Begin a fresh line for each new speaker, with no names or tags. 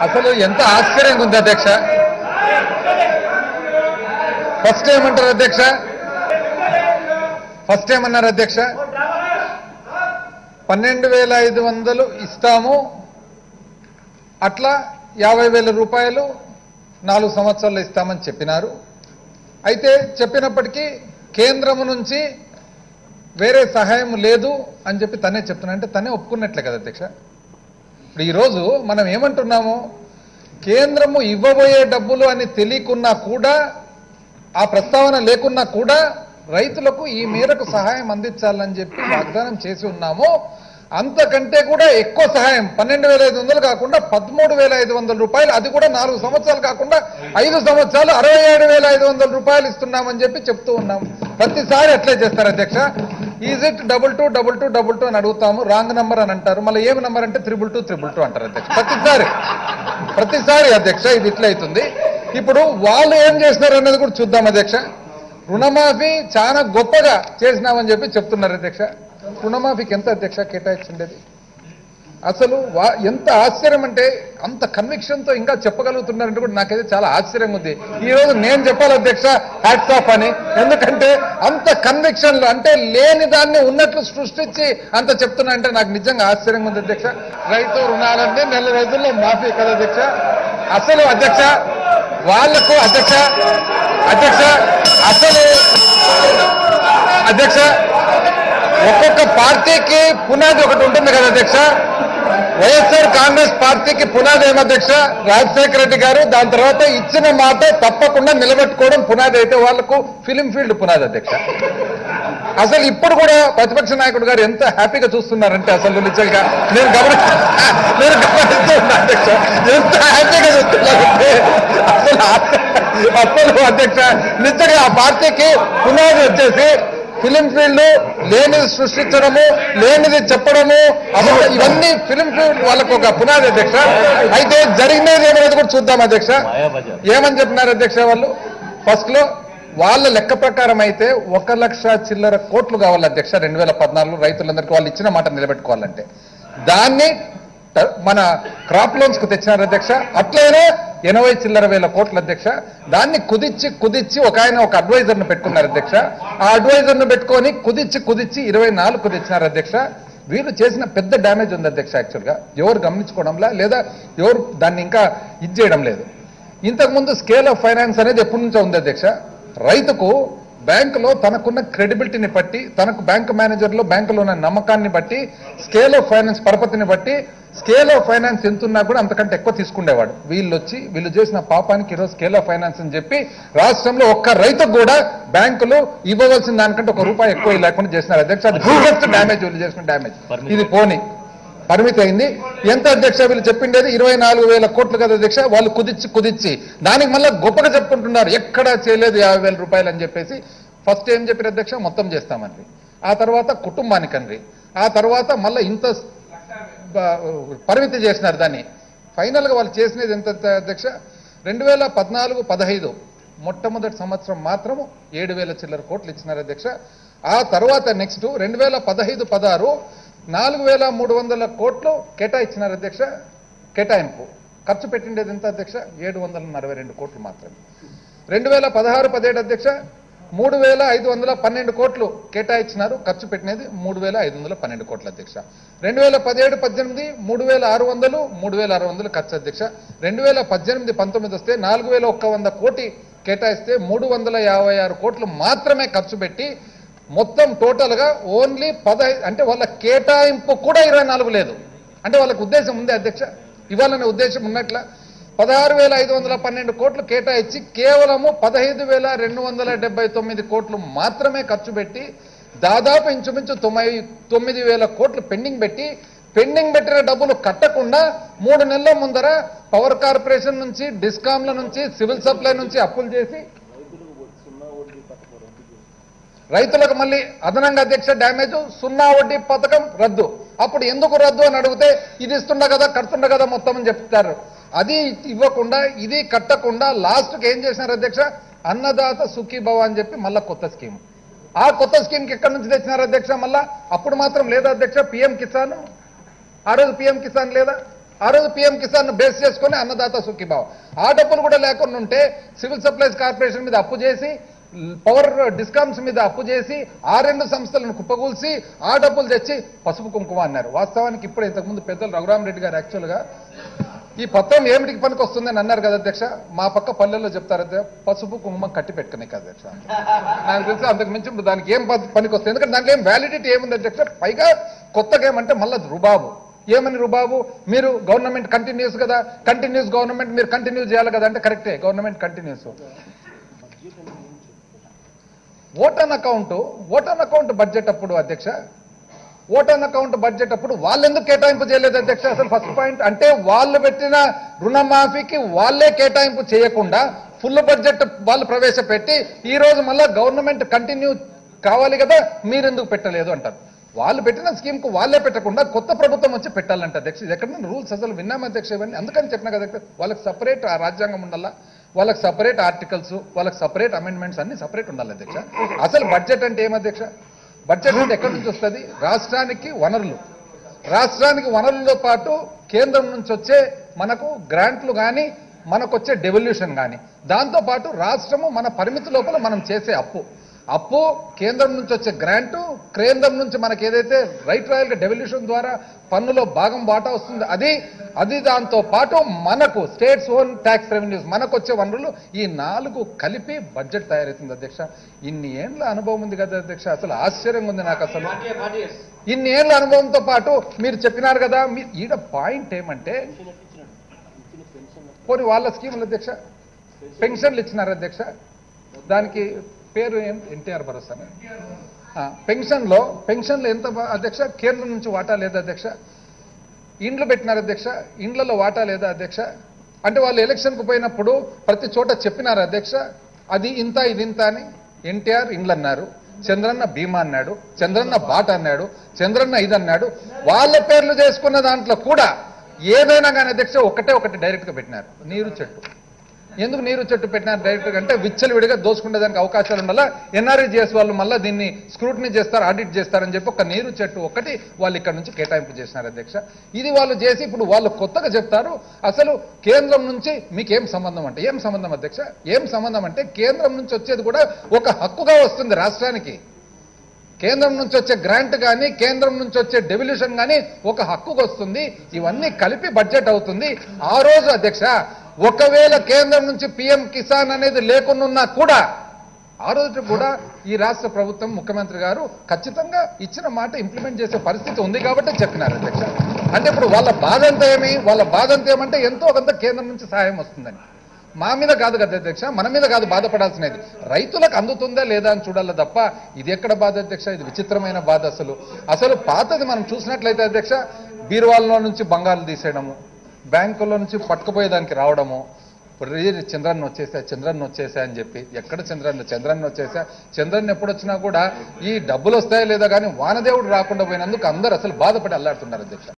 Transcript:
అసలు ఎంత ఆశ్చర్యంగా ఉంది అధ్యక్ష ఫస్ట్ ఏమంటారు అధ్యక్ష ఫస్ట్ ఏమన్నారు అధ్యక్ష పన్నెండు వేల ఐదు వందలు ఇస్తాము అట్లా యాభై వేల రూపాయలు నాలుగు సంవత్సరాలు ఇస్తామని చెప్పినారు అయితే చెప్పినప్పటికీ కేంద్రము నుంచి వేరే సహాయం లేదు అని చెప్పి తనే చెప్తున్నా అంటే తనే ఒప్పుకున్నట్లే కదా అధ్యక్ష ఇప్పుడు ఈరోజు మనం ఏమంటున్నాము కేంద్రము ఇవ్వబోయే డబ్బులు అని తెలియకున్నా కూడా ఆ ప్రస్తావన లేకున్నా కూడా రైతులకు ఈ మేరకు సహాయం అందించాలని చెప్పి వాగ్దానం చేసి ఉన్నాము అంతకంటే కూడా ఎక్కువ సహాయం పన్నెండు వేల ఐదు వందలు కాకుండా పదమూడు వేల ఐదు వందల రూపాయలు అది కూడా నాలుగు సంవత్సరాలు కాకుండా ఐదు సంవత్సరాలు అరవై ఏడు వేల ఐదు వందల రూపాయలు ఇస్తున్నామని చెప్పి చెప్తూ ఉన్నాం ప్రతిసారి అట్లే చేస్తారు అధ్యక్ష is it double two double two double two అని అడుగుతాము రాంగ్ నంబర్ అని అంటారు మళ్ళీ ఏమి నంబర్ అంటే త్రిబుల్ టూ త్రిబుల్ టూ అంటారు అధ్యక్ష ప్రతిసారి ప్రతిసారి అధ్యక్ష ఇది ఇట్లా అవుతుంది ఇప్పుడు వాళ్ళు ఏం చేస్తున్నారు అనేది కూడా చూద్దాం అధ్యక్ష రుణమాఫీ చాలా గొప్పగా చేసినామని చెప్పి చెప్తున్నారు అధ్యక్ష రుణమాఫీకి ఎంత అధ్యక్ష కేటాయించిండేది అసలు వా- ఎంత ఆశ్చర్యం అంటే అంత కన్విక్షన్ తో ఇంకా చెప్పగలుగుతున్నారంటే కూడా నాకైతే చాలా ఆశ్చర్యంగా ఉంది ఈ రోజు నేను చెప్పాలి అధ్యక్ష హ్యాట్స్ ఆఫ్ అని ఎందుకంటే అంత కన్విక్షన్ అంటే లేని దాన్ని ఉన్నట్లు సృష్టించి అంత చెప్తున్నా అంటే నాకు నిజంగా ఆశ్చర్యంగా ఉంది అధ్యక్ష రైతు రుణాలన్నీ నెల రోజుల్లో మాఫీ కదా అధ్యక్ష అసలు అధ్యక్ష వాళ్లకు అధ్యక్ష అధ్యక్ష అసలు అధ్యక్ష ఒక్కొక్క పార్టీకి పునాది ఒకటి ఉంటుంది కదా అధ్యక్ష వైఎస్ఆర్ కాంగ్రెస్ పార్టీకి పునాది ఏం అధ్యక్ష రాజశేఖర రెడ్డి గారు దాని తర్వాత ఇచ్చిన మాట తప్పకుండా నిలబెట్టుకోవడం పునాది అయితే వాళ్లకు ఫిలిం ఫీల్డ్ పునాది అధ్యక్ష అసలు ఇప్పుడు కూడా ప్రతిపక్ష నాయకుడు గారు ఎంత హ్యాపీగా చూస్తున్నారంటే అసలు నిజంగా నేను గమని నేను గమనిస్తూ ఉన్నా అధ్యక్ష ఎంత హ్యాపీగా చూస్తున్నారంటే అసలు ఆ- అసలు అధ్యక్ష నిజంగా ఆ పార్టీకి పునాది వచ్చేసి ఫిలిం ఫీల్డ్ లేనిది సృష్టించడము లేనిది చెప్పడము అసలు ఇవన్నీ ఫిలిం ఫీల్డ్ వాళ్ళకు ఒక పునాది అధ్యక్ష అయితే జరిగినది ఏమనేది కూడా చూద్దాం అధ్యక్ష ఏమని చెప్పినారు అధ్యక్ష వాళ్ళు ఫస్ట్ లో వాళ్ళ లెక్క ప్రకారం అయితే ఒక లక్ష చిల్లర కోట్లు కావాలి అధ్యక్ష రెండు వేల పద్నాలుగు రైతులందరికీ వాళ్ళు ఇచ్చిన మాట నిలబెట్టుకోవాలంటే దాన్ని ట- మన క్రాప్ లోన్స్ కు తెచ్చినారు అధ్యక్ష అట్లయినా ఎనభై చిల్లర వేల కోట్ల అధ్యక్ష దాన్ని కుదిచ్చి కుదిచ్చి ఒక ఆయన ఒక అడ్వైజర్ ను పెట్టుకున్నారు అధ్యక్ష ఆ అడ్వైజర్ ను పెట్టుకొని కుదిచ్చి కుదిచ్చి ఇరవై నాలుగు తెచ్చినారు అధ్యక్ష వీళ్ళు చేసిన పెద్ద డ్యామేజ్ ఉంది అధ్యక్ష యాక్చువల్గా ఎవరు గమనించుకోవడంలా లేదా ఎవరు దాన్ని ఇంకా ఇది చేయడం లేదు ఇంతకుముందు స్కేల్ ఆఫ్ ఫైనాన్స్ అనేది ఎప్పటి నుంచో ఉంది అధ్యక్ష రైతుకు బ్యాంకులో తనకున్న క్రెడిబిలిటీని బట్టి తనకు బ్యాంక్ మేనేజర్లో బ్యాంకులో ఉన్న నమ్మకాన్ని బట్టి స్కేల్ ఆఫ్ ఫైనాన్స్ పరపతిని బట్టి స్కేల్ ఆఫ్ ఫైనాన్స్ ఎంత ఉన్నా కూడా అంతకంటే ఎక్కువ తీసుకునేవాడు వీళ్ళు వచ్చి వీళ్ళు చేసిన పాపానికి ఈరోజు స్కేల్ ఆఫ్ ఫైనాన్స్ అని చెప్పి రాష్ట్రంలో ఒక్క రైతుకు కూడా బ్యాంకులు ఇవ్వవలసిన దానికంటే ఒక రూపాయి ఎక్కువ లేకుండా చేసినారు అధ్యక్ష అది బిగ్గెస్ట్ డ్యామేజ్ వీళ్ళు చేసిన డ్యామేజ్ ఇది పోనీ పరిమితి అయింది ఎంత అధ్యక్ష వీళ్ళు చెప్పిండేది ఇరవై నాలుగు వేల కోట్లు కదా అధ్యక్ష వాళ్ళు కుదిచ్చి కుదిచ్చి దానికి మళ్ళీ గొప్పగా చెప్పుకుంటున్నారు ఎక్కడా చేయలేదు యాభై వేల రూపాయలు అని చెప్పేసి ఫస్ట్ ఏం చెప్పారు అధ్యక్ష మొత్తం చేస్తామని ఆ తర్వాత కుటుంబానికి అండి ఆ తర్వాత మళ్ళీ ఇంత బ- పరిమితి చేసినారు దాన్ని ఫైనల్ గా వాళ్ళు చేసినది ఎంత అధ్యక్ష రెండు వేల పద్నాలుగు పదహైదు మొట్టమొదటి సంవత్సరం మాత్రము ఏడు వేల చిల్లర కోట్లు ఇచ్చినారు అధ్యక్ష ఆ తర్వాత నెక్స్ట్ రెండు వేల పదహైదు పదహారు నాలుగు వేల మూడు వందల కోట్లు కేటాయించినారు అధ్యక్ష కేటాయింపు ఖర్చు పెట్టిండేది ఎంత అధ్యక్ష ఏడు వందల నలభై రెండు కోట్లు మాత్రమే రెండు వేల పదహారు పదిహేడు అధ్యక్ష మూడు వేల ఐదు వందల పన్నెండు కోట్లు కేటాయించినారు ఖర్చు పెట్టినది మూడు వేల ఐదు వందల పన్నెండు కోట్ల అధ్యక్ష రెండు వేల పదిహేడు పద్దెనిమిది మూడు వేల ఆరు వందలు మూడు వేల ఆరు వందలు ఖర్చు అధ్యక్ష రెండు వేల పద్దెనిమిది పంతొమ్మిది వస్తే నాలుగు వేల ఒక్క వంద కోటి కేటాయిస్తే మూడు వందల యాభై ఆరు కోట్లు మాత్రమే ఖర్చు పెట్టి మొత్తం టోటల్ గా ఓన్లీ పదహై అంటే వాళ్ళ కేటాయింపు కూడా ఇరవై నాలుగు లేదు అంటే వాళ్ళకి ఉద్దేశం ఉంది అధ్యక్ష ఇవ్వాలనే ఉద్దేశం ఉన్నట్ల పదహారు వేల ఐదు వందల పన్నెండు కోట్లు కేటాయించి కేవలము పదహైదు వేల రెండు వందల డెబ్బై తొమ్మిది కోట్లు మాత్రమే ఖర్చు పెట్టి దాదాపు ఇంచుమించు తొమ్మిది తొమ్మిది వేల కోట్లు పెండింగ్ పెట్టి పెండింగ్ పెట్టిన డబ్బులు కట్టకుండా మూడు నెలల ముందర పవర్ కార్పొరేషన్ నుంచి డిస్కామ్ల నుంచి సివిల్ సప్లై నుంచి అప్పులు చేసి రైతులకు మళ్ళీ అదనంగా అధ్యక్ష డ్యామేజ్ సున్నా వడ్డీ పథకం రద్దు అప్పుడు ఎందుకు రద్దు అని అడిగితే ఇది ఇస్తుండ కదా కడుతుండ కదా మొత్తం అని చెప్తారు అది ఇవ్వకుండా ఇది కట్టకుండా లాస్ట్కి ఏం చేసినారు అధ్యక్ష అన్నదాత సుఖీభవ అని చెప్పి మళ్ళా కొత్త స్కీమ్ ఆ కొత్త స్కీమ్కి ఎక్కడి నుంచి తెచ్చినారు అధ్యక్ష మళ్ళా అప్పుడు మాత్రం లేదా అధ్యక్ష పిఎం కిసాన్ ఆ రోజు పిఎం కిసాన్ లేదా ఆ రోజు పీఎం కిసాన్ బేస్ చేసుకొని అన్నదాత సుఖీభావ ఆ డబ్బులు కూడా లేకుండా ఉంటే సివిల్ సప్లైస్ కార్పొరేషన్ మీద అప్పు చేసి పవర్ డిస్కామ్స్ మీద అప్పు చేసి ఆ రెండు సంస్థలను కుప్పగూల్చి ఆ డబ్బులు తెచ్చి పసుపు కుంకుమ అన్నారు వాస్తవానికి ఇప్పుడు ఇంతకుముందు పెద్దలు రఘురామరెడ్డి గారు యాక్చువల్గా ఈ పత్రం ఏమిటికి పనికి వస్తుందని అన్నారు కదా అధ్యక్ష మా పక్క పల్లెల్లో చెప్తారు అధ్యక్ష, పసుపు కుంకుమ కట్టి పెట్టుకునే కదా అధ్యక్ష నాకు తెలిసి అంతకు మించి ఇప్పుడు దానికి ఏం ప- పనికి వస్తుంది ఎందుకంటే దాంట్లో ఏం వ్యాలిడిటీ ఏముంది అధ్యక్ష పైగా కొత్తగా ఏమంటే మళ్ళీ రుబాబు ఏమని రుబాబు మీరు గవర్నమెంట్ కంటిన్యూస్ కదా కంటిన్యూస్ గవర్నమెంట్ మీరు కంటిన్యూ చేయాలి కదా అంటే కరెక్టే government continues vote on account vote on account budget అప్పుడు అధ్యక్ష ఓటన్ అకౌంట్ బడ్జెట్ అప్పుడు వాళ్ళు ఎందుకు కేటాయింపు చేయలేదు అధ్యక్ష అసలు ఫస్ట్ పాయింట్ అంటే వాళ్ళు పెట్టిన రుణమాఫీకి వాళ్ళే కేటాయింపు చేయకుండా ఫుల్ బడ్జెట్ వాళ్ళు ప్రవేశపెట్టి ఈ రోజు మళ్ళా గవర్నమెంట్ కంటిన్యూ కావాలి కదా మీరెందుకు పెట్టలేదు అంటారు వాళ్ళు పెట్టిన స్కీమ్ కు వాళ్ళే పెట్టకుండా కొత్త ప్రభుత్వం వచ్చి పెట్టాలంట అధ్యక్ష ఇది ఎక్కడ రూల్స్ అసలు విన్నాం అధ్యక్ష ఇవన్నీ అందుకని చెప్పిన కదా అధ్యక్ష. వాళ్ళకి సపరేట్ రాజ్యాంగం ఉండాలా వాళ్ళకి సపరేట్ ఆర్టికల్స్ వాళ్ళకి సపరేట్ అమెండ్మెంట్స్ అన్ని సపరేట్ ఉండాలి అధ్యక్ష అసలు బడ్జెట్ అంటే ఏం అధ్యక్ష బడ్జెట్ అంటే ఎక్కడి నుంచి వస్తుంది రాష్ట్రానికి వనరులు రాష్ట్రానికి వనరులతో పాటు కేంద్రం నుంచి వచ్చే మనకు గ్రాంట్లు కానీ మనకు వచ్చే డెవల్యూషన్ కానీ దాంతో పాటు రాష్ట్రము మన పరిమితి లోపల మనం చేసే అప్పు అప్పు కేంద్రం నుంచి వచ్చే గ్రాంటు కేంద్రం నుంచి మనకి ఏదైతే రైట్ రాయల్ డెవల్యూషన్ ద్వారా పన్నులో భాగం వాటా వస్తుంది అది అది దాంతో పాటు మనకు స్టేట్స్ ఓన్ ట్యాక్స్ రెవెన్యూస్ మనకు వచ్చే వనరులు ఈ నాలుగు కలిపి బడ్జెట్ తయారవుతుంది అధ్యక్ష ఇన్ని ఏండ్ల అనుభవం ఉంది కదా అధ్యక్ష అసలు ఆశ్చర్యంగా ఉంది నాకు అసలు ఇన్ని ఏళ్ళ అనుభవంతో పాటు మీరు చెప్పినారు కదా మీ ఈడ పాయింట్ ఏమంటే పోనీ వాళ్ళ స్కీములు అధ్యక్ష పెన్షన్లు ఇచ్చినారు అధ్యక్ష దానికి పేరు ఏం ఎన్టీఆర్ భరోసా పెన్షన్లో పెన్షన్లు ఎంత బా- అధ్యక్ష కేంద్రం నుంచి వాటా లేదా అధ్యక్ష ఇండ్లు పెట్టినారు అధ్యక్ష ఇండ్లలో వాటా లేదా అధ్యక్ష అంటే వాళ్ళు ఎలక్షన్కు పోయినప్పుడు ప్రతి చోట చెప్పినారు అధ్యక్ష అది ఇంత ఇది ఇంత అని ఎన్టీఆర్ ఇండ్లు అన్నారు చంద్రన్న భీమా అన్నాడు చంద్రన్న బాట అన్నాడు చంద్రన్న ఇది అన్నాడు వాళ్ళ పేర్లు చేసుకున్న దాంట్లో కూడా ఏదైనా కానీ అధ్యక్ష ఒకటే ఒకటి డైరెక్ట్ గా పెట్టినారు నీరు చెట్టు ఎందుకు నీరు చెట్టు పెట్టినారు డైరెక్ట్ గా అంటే విచ్చలవిడిగా దోసుకునేదానికి అవకాశాలు ఉండాలా ఎన్ఆర్ఈజిఎస్ వాళ్ళు మళ్ళీ దీన్ని స్క్రూటినీ చేస్తారు ఆడిట్ చేస్తారని చెప్పి ఒక నీరు చెట్టు ఒకటి వాళ్ళు ఇక్కడ నుంచి కేటాయింపు చేసినారు అధ్యక్ష ఇది వాళ్ళు చేసి ఇప్పుడు వాళ్ళు కొత్తగా చెప్తారు అసలు కేంద్రం నుంచి మీకేం సంబంధం అంటే ఏం సంబంధం అధ్యక్ష ఏం సంబంధం అంటే కేంద్రం నుంచి వచ్చేది కూడా ఒక హక్కుగా వస్తుంది రాష్ట్రానికి కేంద్రం నుంచి వచ్చే గ్రాంట్ కానీ కేంద్రం నుంచి వచ్చే డెవల్యూషన్ కానీ ఒక హక్కుకు వస్తుంది ఇవన్నీ కలిపి బడ్జెట్ అవుతుంది ఆ రోజు అధ్యక్ష ఒకవేళ కేంద్రం నుంచి పిఎం కిసాన్ అనేది లేకున్నా కూడా ఆ రోజు కూడా ఈ రాష్ట్ర ప్రభుత్వం ముఖ్యమంత్రి గారు ఖచ్చితంగా ఇచ్చిన మాట ఇంప్లిమెంట్ చేసే పరిస్థితి ఉంది కాబట్టి చెప్పినారు అధ్యక్ష అంటే ఇప్పుడు వాళ్ళ బాధ అంతా ఏమి వాళ్ళ బాధ అంతా ఏమంటే ఎంతో కొంత కేంద్రం నుంచి సహాయం వస్తుందని మా మీద కాదు కదా అధ్యక్ష మన మీద కాదు బాధపడాల్సినది రైతులకు అందుతుందా లేదా అని చూడాలి తప్ప ఇది ఎక్కడ బాధ అధ్యక్ష ఇది విచిత్రమైన బాధ అసలు అసలు పాతది మనం చూసినట్లయితే అధ్యక్ష బీరువాల్లో నుంచి బంగారు తీసేయడము బ్యాంకుల్లో నుంచి పట్టుకుపోయేదానికి రావడము రే చంద్రన్న వచ్చేసా చంద్రన్న వచ్చేసా అని చెప్పి ఎక్కడ చంద్రన్న చంద్రన్న వచ్చేసా చంద్రన్న ఎప్పుడు వచ్చినా కూడా ఈ డబ్బులు వస్తాయా లేదా కానీ వానదేవుడు రాకుండా పోయినందుకు అందరూ అసలు బాధపడి అల్లాడుతున్నారు అధ్యక్ష